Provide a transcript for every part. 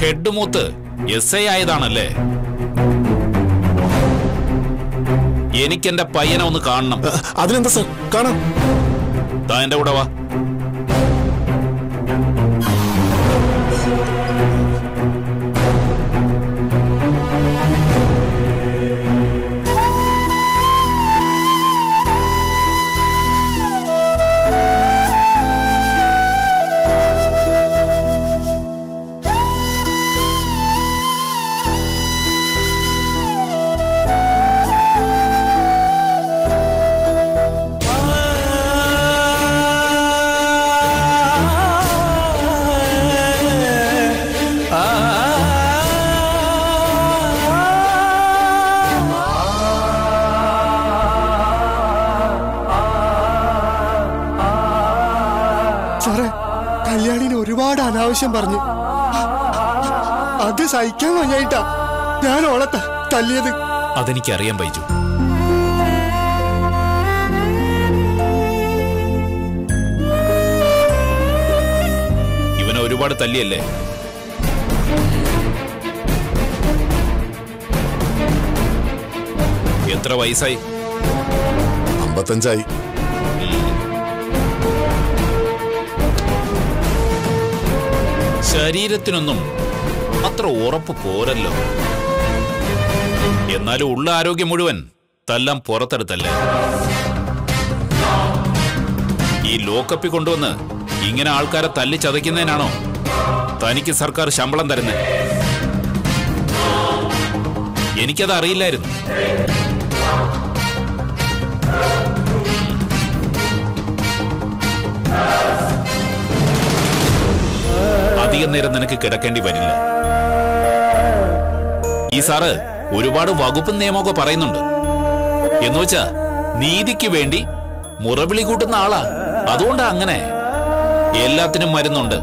head മൂത്ത് S I ആയതാണല്ലേ എനിക്കെന്റെ പയ്യനെ ഒന്ന് കാണണം അ, അതിനെന്താ സാർ കാണാം താ എന്റെ കൂടെ വാ സാറേ കല്യാണിന് ഒരുപാട് അനാവശ്യം പറഞ്ഞു അത് സഹിക്കാൻ വയ്യായിട്ടാ ഞാൻ ഓളെ ത- തല്ലിയത് അതെനിക്കറിയാൻ ബൈജു ഇവനെ ഒരുപാട് തല്ലിയല്ലേ എത്ര വയസ്സായി അമ്പത്തഞ്ചായി ശരീരത്തിനൊന്നും അത്ര ഉറപ്പ് പോരല്ലോ എന്നാലും ഉള്ള ആരോഗ്യം മുഴുവൻ തല്ലാൻ പുറത്തെടുത്തല്ലേ ഈ ലോക്കപ്പിൽ കൊണ്ടുവന്ന് ഇങ്ങനെ ആൾക്കാരെ തല്ലി ചതയ്ക്കുന്നതിനാണോ തനിക്ക് സർക്കാർ ശമ്പളം തരുന്നത് എനിക്കത് അറിയില്ലായിരുന്നു അധികം നേരം നിനക്ക് കിടക്കേണ്ടി വരില്ല ഈ സാറ് ഒരുപാട് വകുപ്പ് നിയമമൊക്കെ പറയുന്നുണ്ട് എന്നുവെച്ചാ നീതിക്ക് വേണ്ടി മുറവിളി കൂട്ടുന്ന ആളാ അതുകൊണ്ടാ അങ്ങനെ എല്ലാത്തിനും മരുന്നുണ്ട്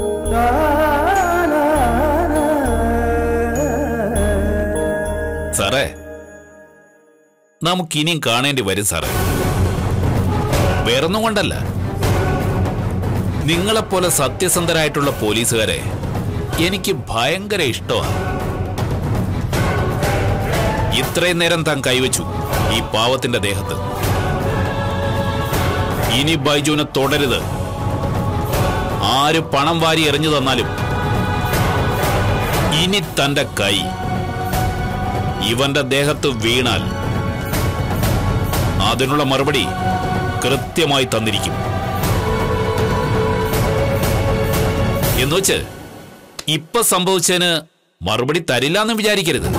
സാറേ നമുക്കിനിയും കാണേണ്ടി വരും സാറേ വേറൊന്നും കൊണ്ടല്ല നിങ്ങളെപ്പോലെ സത്യസന്ധരായിട്ടുള്ള പോലീസുകാരെ എനിക്ക് ഭയങ്കര ഇഷ്ടമാണ് ഇത്രയും നേരം താൻ കൈവച്ചു ഈ പാവത്തിന്റെ ദേഹത്ത് ഇനി ബൈജുവിനെ തുടരുത് ആര് പണം വാരി എറിഞ്ഞു തന്നാലും ഇനി തന്റെ കൈ ഇവന്റെ ദേഹത്ത് വീണാൽ അതിനുള്ള മറുപടി കൃത്യമായി തന്നിരിക്കും എന്നുവെച്ച് ഇപ്പൊ സംഭവിച്ചതിന് മറുപടി തരില്ല എന്ന് വിചാരിക്കരുത്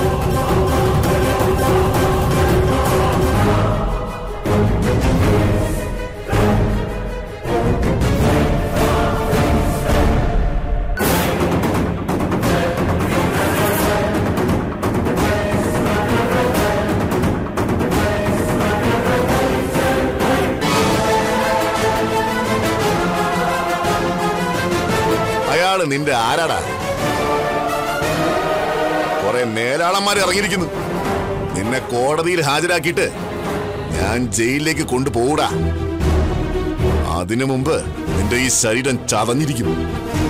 അയാള് നിന്റെ ആരാടാ കുറെ മേലാളന്മാർ ഇറങ്ങിയിരിക്കുന്നു നിന്നെ കോടതിയിൽ ഹാജരാക്കിയിട്ട് ഞാൻ ജയിലിലേക്ക് കൊണ്ടുപോകൂടാ അതിനു മുമ്പ് നിന്റെ ഈ ശരീരം ചതഞ്ഞിരിക്കും